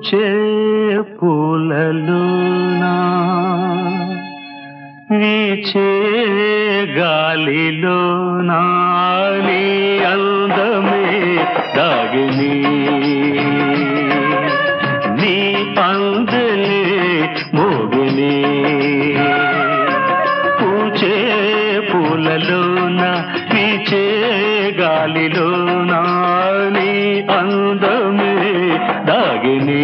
పూచే పూలలోనా వీచే గాలిలోనా నీ అందమే దాగిని నీ అందలే మోగిని పూచే పూలలోన వీచే గాలిలోన నీ అందమే దాగిని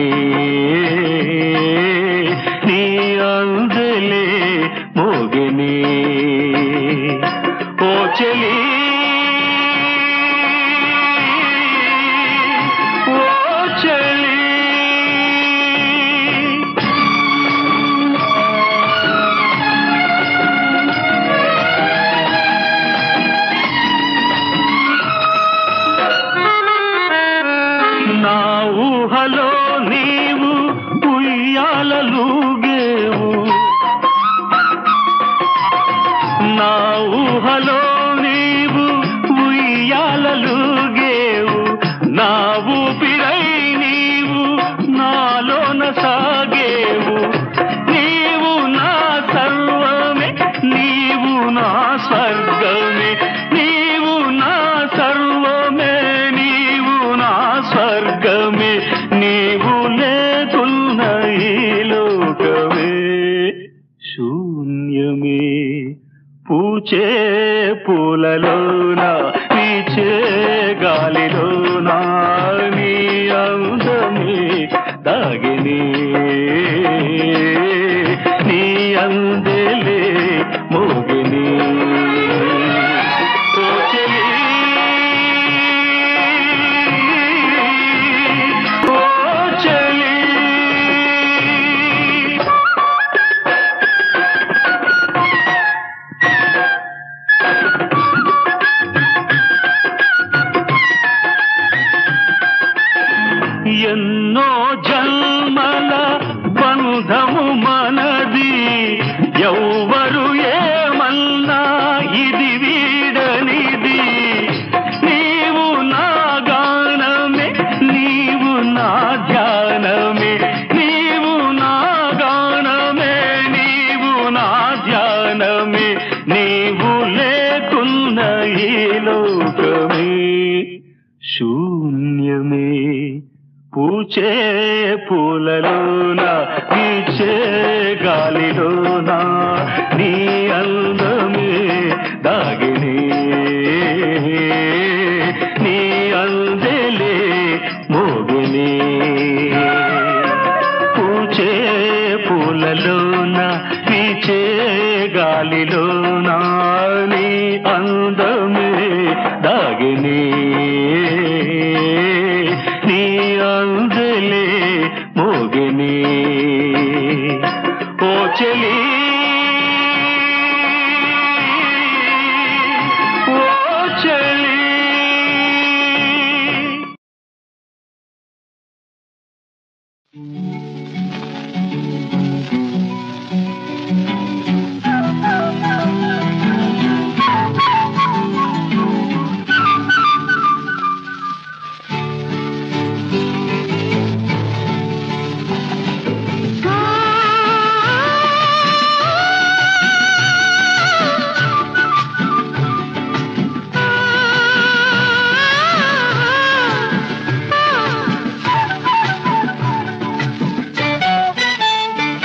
నీ అందలే మోగిని ఓ చెలి ఓ చెలి నా ఊహలో నీవు ఉయ్యాలలుగేవు నా ఊహలో నీవు ఉయ్యాలలుగేవు నా ఊపిరై నీవు నాలోన సాగేవు నీవు నా సర్వమే నీవు నా స్వర్గమే నీవు నా సర్వమే నీవు నా స్వర్గమే నీవు లేకున్న ఈ లోకమే శూన్యమే పూచే పూలలోన పీచే గాలిలోన నీ అందమే దాగిని నీ అందలే మోగిని ఓ చెలి ఓ చెలి ఎన్నో జన్మల బంధము మనది ఎవ్వరు ఏమన్నా ఇది వీడనిది నీవు నా గానమే నీవు నా ధ్యానమే నీవు నా గానమే నీవు నా ధ్యానమే నీవు లేకున్న ఈ లోకమే శూన్యమే పూచే పూలలోన వీచే గాలిలోన నీ అందమే దాగిని నీ అందలే మోగిని పూచే పూలలోన వీచే గాలిలోన నీ అందమే దాగిని నీ అందలే మోగిని ఓ చెలి ఓ చెలి ఆ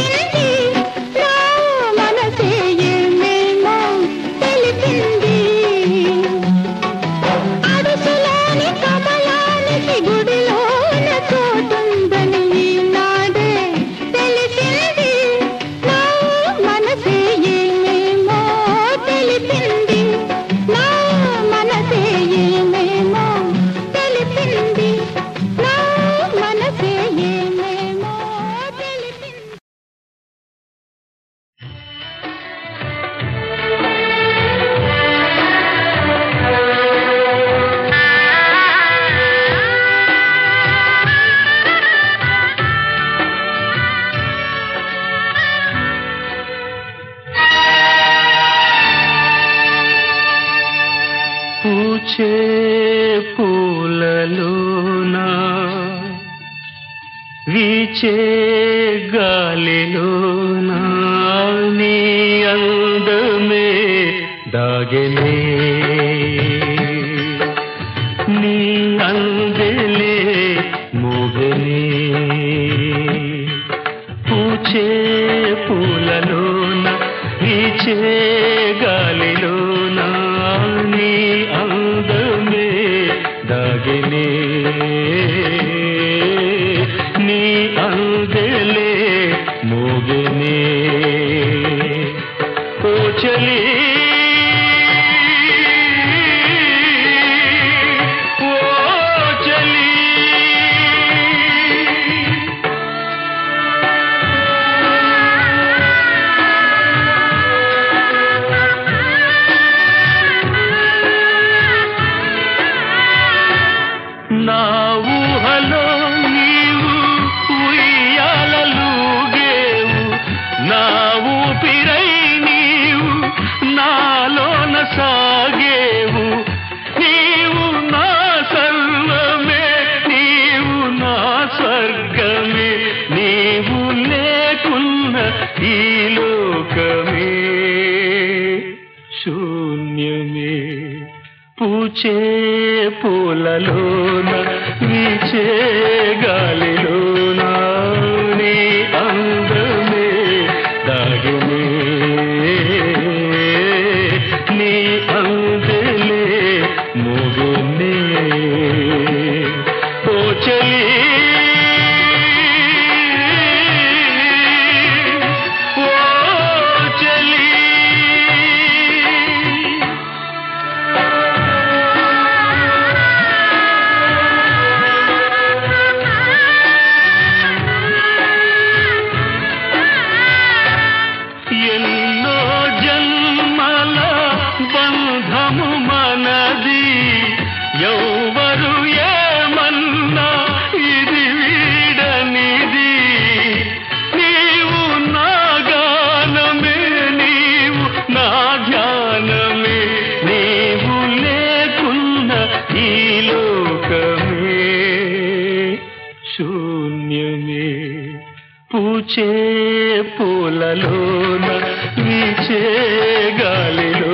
తెలిసింది నా మనసే ఏమేమో తెలిపింది అడుసులోని కమలానికి గుడిలోన చోటుందని ఈనాడే తెలిసింది నా మనసే ఏమేమో తెలిపింది నా మనసే ఏమేమో తెలిపింది నా మనసే ఏమేమో తెలిపింది పూచే పూలలోనా వీచే గాలిలోనా నీ అందమే దాగెనే నీ అందలే మోగనే పూచే పూలలోన వీచే గాలిలోన నీ అందమే దాగినే నీ అందలే మోగనే ఓ చలి ఓ చలి నా ఊహలో నీవు ఉయ్యాలలుగేవు నా ఊపిరై నీవు నాలోన సాగేవు నీవు నా సర్వమే నీవు నా స్వర్గమే నీవు లేకున్న ఈ లోకమే శూన్యమే పూచే పూలలోన వీచే గాలిలోన నీ అందమే దాగినే నీ అందలే మోగునే ఓ చలి ఓ చలి ఎన్నో జన్మల బంధము మనది ఎవ్వరు ఏమన్నా ఇది వీడనిది నీవు నా గానమే నీవు నా ధ్యానమే నీవు లేకున్న ఈ లోకమే శూన్యమే పూచే పూలలోన వీచే గాలిలో